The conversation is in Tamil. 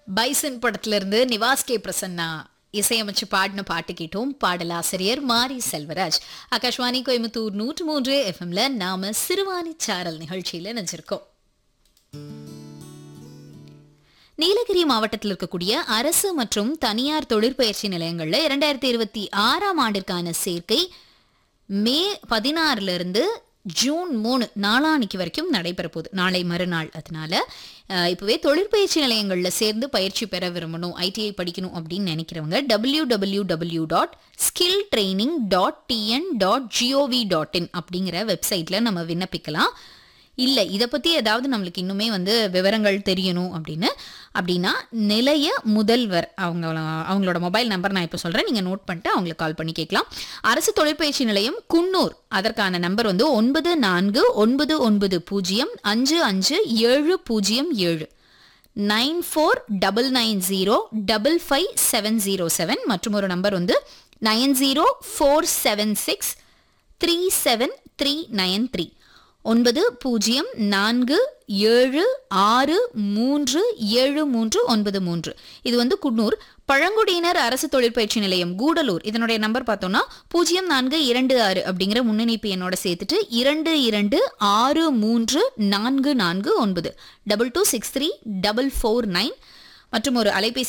பைசன் படத்துல இருந்து நிவாஸ் கே பிரசன்னா இசையமைச்சு பாடின பாட்டு கேட்டோம் பாடலாசிரியர் மாரி செல்வராஜ் ஆகாஷ்வாணி கோயம்புத்தூர் நூற்று மூன்று எஃப்எம்ல நாம சிறுவாணி சாரல் நிகழ்ச்சியில நினைச்சிருக்கோம் நீலகிரி மாவட்டத்தில் இருக்கக்கூடிய அரசு மற்றும் தனியார் தொழிற்பயிற்சி நிலையங்கள்ல இரண்டாயிரத்தி இருபத்தி ஆறாம் ஆண்டிற்கான சேர்க்கை மே பதினாறுல இருந்து ஜூன் மூணு நாளானிக்கு வரைக்கும் நடைபெற போகுது நாளை மறுநாள் அதனால அஹ், இப்பவே தொழிற்பயிற்சி நிலையங்களில் சேர்ந்து பயிற்சி பெற விரும்பணும் ஐடிஐ படிக்கணும் அப்படின்னு நினைக்கிறவங்க W W W dot skill training dot TN dot GOV dot in அப்படிங்கிற வெப்சைட்ல நம்ம விண்ணப்பிக்கலாம் இல்லை இதை பற்றி ஏதாவது நம்மளுக்கு இன்னுமே வந்து விவரங்கள் தெரியணும் அப்படின்னு அப்படின்னா நிலைய முதல்வர் அவங்க அவங்களோட மொபைல் நம்பர் நான் இப்போ சொல்கிறேன் நீங்கள் நோட் பண்ணிட்டு அவங்களுக்கு கால் பண்ணி கேட்கலாம் அரசு தொழிற்பயிற்சி நிலையம் குன்னூர் அதற்கான நம்பர் வந்து ஒன்பது நான்கு ஒன்பது ஒன்பது பூஜ்ஜியம் அஞ்சு அஞ்சு ஏழு பூஜ்ஜியம் ஏழு nine four double nine zero double five seven zero seven மற்றும் ஒரு நம்பர் வந்து nine zero four seven six three seven three nine three ஒன்பது பூஜ்ஜியம் நான்கு ஏழு ஆறு மூன்று ஏழு மூன்று ஒன்பது மூன்று இது வந்து குன்னூர் பழங்குடியினர் அரசு தொழிற்பயிற்சி நிலையம் கூடலூர் இதனுடைய நம்பர் பார்த்தோம்னா பூஜ்ஜியம் நான்கு இரண்டு ஆறு அப்படிங்கிற முன்னணிப்பு எண்ணோட சேர்த்துட்டு இரண்டு இரண்டு ஆறு மூன்று நான்கு நான்கு ஒன்பது double two six three double four nine மற்றும் ஒரு அலைபேசி